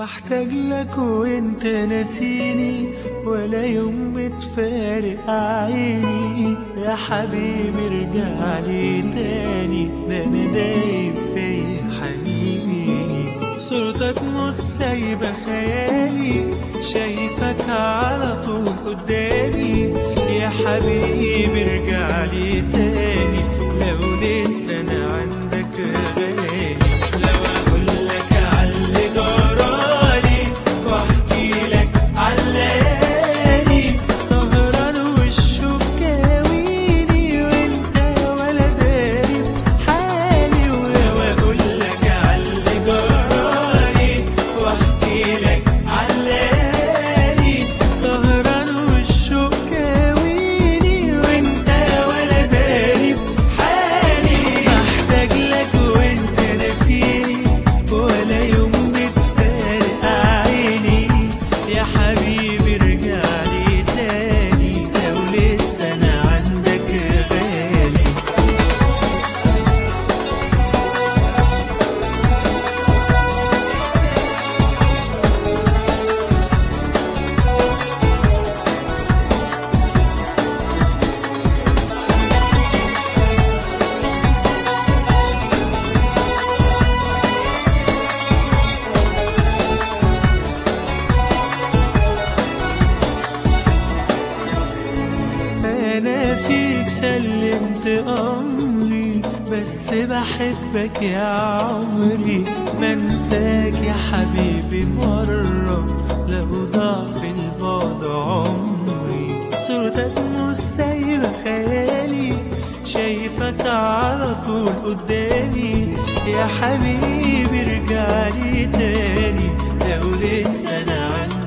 بحتاج لك وانت ناسيني ولا يوم بتفارق عيني يا حبيبي ارجع لي تاني ده انا دايب في حنيني صورتك مش سايبة خيالي شايفك على طول قدامي يا حبيبي ارجع لي تاني لو لسه انا عندك غالي لو اقول لك عاللي جرالي واحكي لك علاني سهران والشوق كاويني وانت ولا داري حالي ولو اقول لك عاللي جرالي واحكي لك علاني سهران والشوق كاويني وانت ولا داري حالي محتاج لك وانت ناسيني ولا يوم بتفارق عيني يا حبيبي ارجع لي تاني لو لسه انا عندك غالي انا فيك سلمت امري بس بحبك يا عمري منساك يا حبيبي مرة لو ضاع في البعد عمري صورتك مش سايبة خيالي شايفك على طول قدامي يا حبيبي ارجع لي تاني لو لسه انا عندي